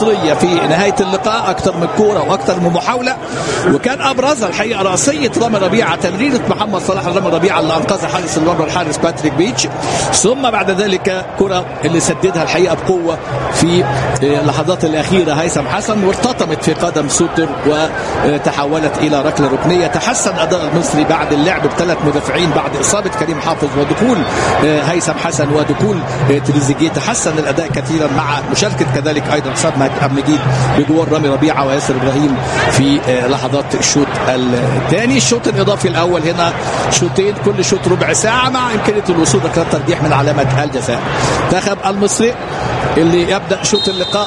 مصريه في نهايه اللقاء اكثر من كوره واكثر من محاوله وكان ابرزها الحقيقه راسيه رامي ربيعه تمريره محمد صلاح رامي ربيعه اللي انقذها حارس المرمى الحارس باتريك بيتش ثم بعد ذلك كره اللي سددها الحقيقه بقوه في اللحظات الاخيره هيثم حسن وارتطمت في قدم سوتر وتحولت الى ركله ركنيه تحسن اداء المصري بعد اللعب بثلاث مدافعين بعد اصابه كريم حافظ ودخول هيثم حسن ودخول تريزيجيه تحسن الاداء كثيرا مع مشاركه كذلك ايضا حسام مجيد بجوار رامي ربيعه وياسر ابراهيم في لحظات الشوط الثاني الشوط الاضافي الاول هنا شوطين كل شوط ربع ساعه مع امكانيه الوصول لكره ترجيح من علامه الجزاء منتخب المصري اللي يبدا شوط اللقاء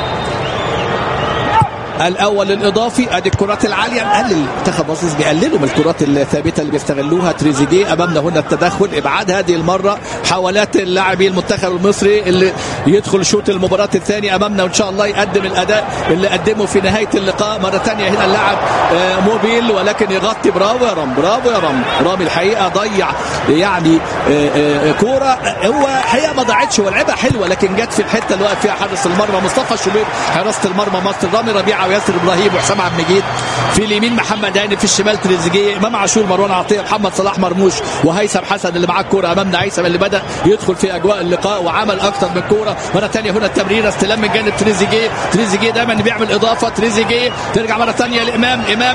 الاول الاضافي ادي الكرات العاليه نقلل المنتخب مصر بيقللوا من الكرات الثابته اللي بيستغلوها تريزيجيه امامنا هنا التدخل ابعاد هذه المره حاولات اللاعبي المنتخب المصري اللي يدخل شوط المباراه الثاني امامنا وان شاء الله يقدم الاداء اللي قدمه في نهايه اللقاء مره ثانيه هنا اللاعب موبيل ولكن يغطي برافو يا رام برافو يا رام رامي الحقيقه ضيع يعني كوره هو الحقيقه ما ضاعتش هو لعبها حلوه لكن جت في الحته اللي واقف فيها حارس المرمى مصطفى شوبير حراسه المرمى مصر رامي ربيعه وياسر ابراهيم وحسام عبد المجيد في اليمين محمد هاني في الشمال تريزيجيه امام عاشور مروان عطيه محمد صلاح مرموش وهيثم حسن اللي معاه الكوره امامنا هيثم اللي بدا يدخل في اجواء اللقاء وعمل اكثر من كوره مره ثانيه هنا التمريره استلام من جانب تريزيجيه تريزيجيه دايما بيعمل اضافه تريزيجيه ترجع مره ثانيه لامام امام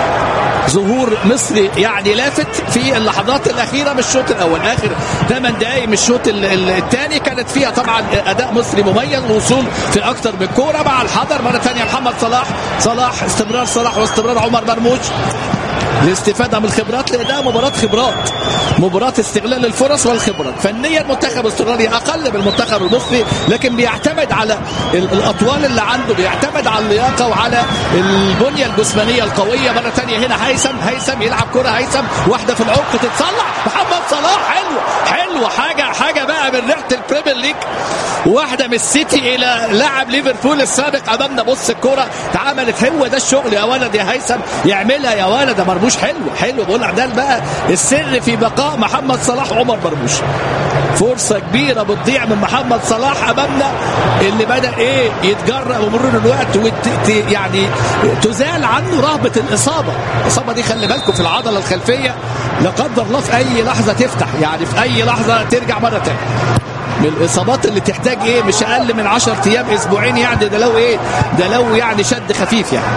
ظهور مصري يعني لافت في اللحظات الاخيره من الشوط الاول اخر 8 دقائق من الشوط الثاني كانت فيها طبعا اداء مصري مميز وصول في اكثر من كوره مع الحذر مره ثانيه محمد صلاح صلاح استمرار صلاح واستمرار عمر مرموش الاستفاده من الخبرات لان ده مباراه خبرات مباراه استغلال الفرص والخبرات فنيا منتخب استراليا اقل من المنتخب المصري لكن بيعتمد على الاطوال اللي عنده بيعتمد على اللياقه وعلى البنيه الجسمانيه القويه مره ثانيه هنا هيثم هيثم يلعب كره هيثم واحده في العمق تتصلح محمد صلاح حلو حلو حاجه حاجه بقى من ريحه البريمير ليج واحده من السيتي الى لاعب ليفربول السابق امامنا بص الكره اتعملت هو ده الشغل يا ولد يا هيثم يعملها يا ولد يا مرموش حلو حلو بقول لك ده بقى السر في بقاء محمد صلاح عمر مرموش فرصه كبيره بتضيع من محمد صلاح امامنا اللي بدا ايه يتجرأ بمرور الوقت وت... يعني تزال عنه رهبه الاصابه الاصابه دي خلي بالكم في العضله الخلفيه لا قدر الله في اي لحظه تفتح يعني في اي لحظه ترجع مره ثانيه من الاصابات اللي تحتاج ايه مش اقل من 10 ايام اسبوعين يعني ده لو ايه ده لو يعني شد خفيف يعني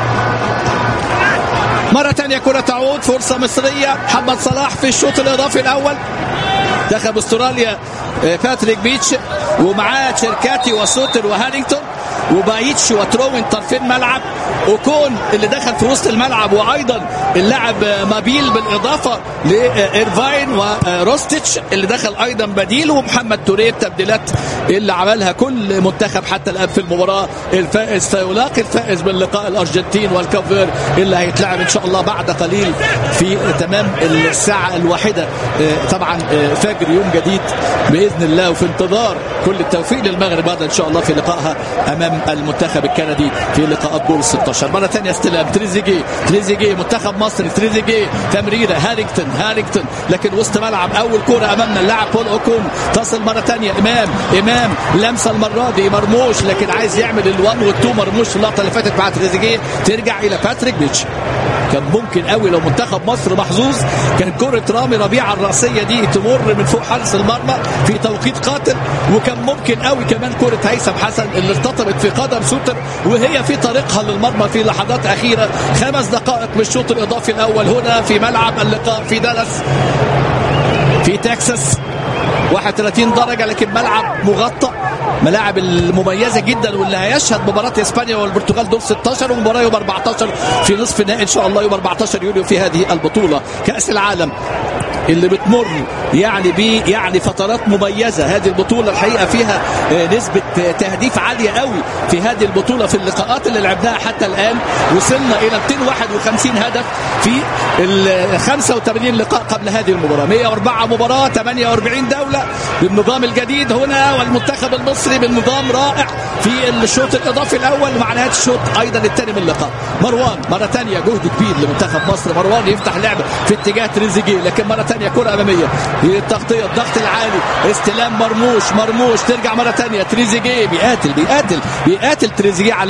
مرة ثانية كرة تعود فرصة مصرية محمد صلاح في الشوط الإضافي الأول دخل استراليا باتريك بيتش ومعاه تشيركاتي وسوتر وهارينغتون وبايتش وتروين طرفين ملعب وكون اللي دخل في وسط الملعب وايضا اللاعب مابيل بالاضافه لايرفاين وروستيتش اللي دخل ايضا بديل ومحمد توريه التبديلات اللي عملها كل منتخب حتى الان في المباراه الفائز سيلاقي الفائز من لقاء الارجنتين والكافير اللي هيتلعب ان شاء الله بعد قليل في تمام الساعه الواحده طبعا فجر يوم جديد باذن الله وفي انتظار كل التوفيق للمغرب هذا ان شاء الله في لقائها امام المنتخب الكندي في لقاءات دور 16 مره ثانيه استلام تريزيجيه تريزيجيه منتخب مصر تريزيجيه تمريره هارينغتون هارينغتون لكن وسط ملعب اول كوره امامنا اللاعب بول اوكون تصل مره ثانيه امام امام لمسه المره دي مرموش لكن عايز يعمل الوان والتو مرموش في اللقطه اللي فاتت مع تريزيجيه ترجع الى باتريك بيتش كان ممكن قوي لو منتخب مصر محظوظ كان كرة رامي ربيعة الرأسية دي تمر من فوق حارس المرمى في توقيت قاتل وكان ممكن قوي كمان كرة هيثم حسن اللي ارتطمت في قدم سوتر وهي في طريقها للمرمى في لحظات أخيرة خمس دقائق من الشوط الإضافي الأول هنا في ملعب اللقاء في دالاس في تكساس 31 درجة لكن ملعب مغطى ملاعب المميزه جدا واللي هيشهد مباراه اسبانيا والبرتغال دور 16 ومباراه يوم 14 في نصف النهائي ان شاء الله يوم 14 يوليو في هذه البطوله كاس العالم اللي بتمر يعني بي يعني فترات مميزه هذه البطوله الحقيقه فيها نسبه تهديف عاليه قوي في هذه البطوله في اللقاءات اللي لعبناها حتى الان وصلنا الى 251 هدف في ال 85 لقاء قبل هذه المباراه 104 مباراه 48 دوله المصريه بالنظام الجديد هنا والمنتخب المصري بالنظام رائع في الشوط الاضافي الاول ومع نهايه الشوط ايضا الثاني من اللقاء مروان مره ثانيه جهد كبير لمنتخب مصر مروان يفتح لعب في اتجاه تريزيجيه لكن مره ثانيه كره اماميه التغطيه الضغط العالي استلام مرموش مرموش ترجع مره ثانيه تريزيجيه بيقاتل بيقاتل بيقاتل تريزيجيه على